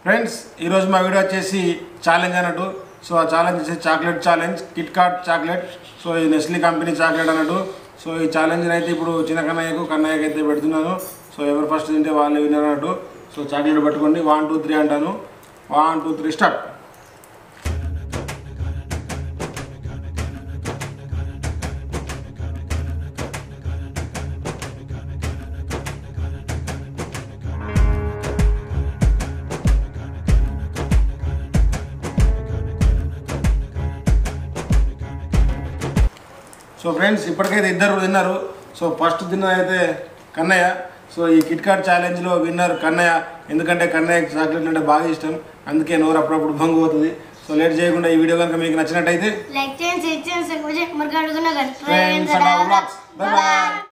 friends ఈరోజు మా video వచ్చేసి ఛాలెంజ్ అన్నట్టు సో ఆ ఛాలెంజ్ వచ్చేసి chocolate challenge KitKat chocolate so ఈ నెస్లీ కంపెనీ చాక్లెట్ అన్నట్టు సో ఈ ఛాలెంజ్ని అయితే ఇప్పుడు చిన్న కన్నయ్యకు కన్నయ్యకి అయితే పెడుతున్నాను సో ఎవరు ఫస్ట్ తింటే వాళ్ళు విన్నారు అన్నట్టు సో చాక్లెట్ పట్టుకోండి వన్ టూ త్రీ అంటాను one two three start so friends ఇప్పటికైతే ఇద్దరు తిన్నారు సో ఫస్ట్ తిన్నది అయితే కన్నయ్య సో ఈ కిట్ కాట్ ఛాలెంజ్లో విన్నర్ కన్నయ్య ఎందుకంటే కన్నయ్య చాక్లెట్లు అంటే బాగా ఇష్టం అందుకే నోరు అప్పుడప్పుడు భంగు పోతుంది సో లేట్ చేయకుండా ఈ వీడియో కనుక మీకు నచ్చినట్టయితే లైక్ చేయండి షేర్ చేయండి సబ్స్క్రైబ్ చేయండి మరి అడుగున్నా కానీ friends and blogs bye bye